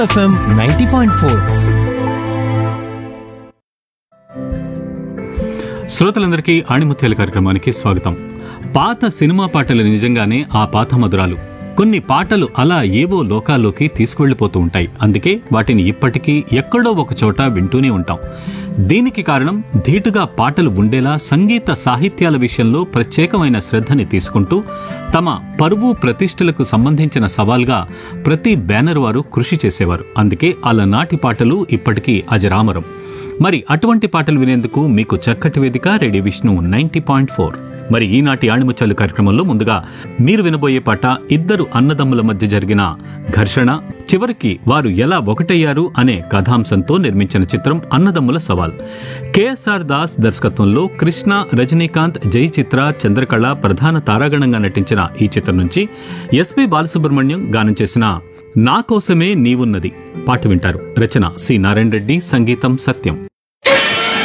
FM ninety point four శ్రోతలందరికీ ఆణిముత్యాల కార్యక్రమానికి స్వాగతం పాత సినిమా పాటలు నిజంగానే ఆ పాత మధురాలు కొన్ని పాటలు అలా ఏవో లోకాల్లోకి తీసుకువెళ్ళిపోతూ ఉంటాయి అందుకే వాటిని ఇప్పటికీ ఎక్కడో ఒక చోట వింటూనే ఉంటాం దీనికి కారణం ధీటుగా పాటలు ఉండేలా సంగీత సాహిత్యాల విషయంలో ప్రత్యేకమైన శ్రద్ధని తీసుకుంటూ తమ పరువు ప్రతిష్టలకు సంబంధించిన సవాల్గా ప్రతి బ్యానర్ వారు కృషి చేసేవారు అందుకే అలనాటి పాటలు ఇప్పటికీ అజరామరం మరి అటువంటి పాటలు వినేందుకు మీకు చక్కటి వేదిక radio Vishnu ninety point four మరి ఈనాటి ఆణిముచ్చాలు కార్యక్రమంలో ముందుగా మీరు వినబోయే పాట ఇద్దరు అన్నదమ్ముల మధ్య జరిగిన ఘర్షణ చివరికి వారు ఎలా ఒకటయ్యారు అనే కథాంశంతో నిర్మించిన చిత్రం అన్నదమ్ముల సవాల్ కేఎస్ఆర్ దాస్ దర్శకత్వంలో కృష్ణ రజనీకాంత్ జై చిత్ర చంద్రకళ ప్రధాన తారాగణంగా నటించిన ఈ చిత్రం నుంచి ఎస్పి బాలసుబ్రహ్మణ్యం గానం చేసిన నా కోసమే నీవున్నది పాట వింటారు రచన సి నారాయణ రెడ్డి సంగీతం సత్యం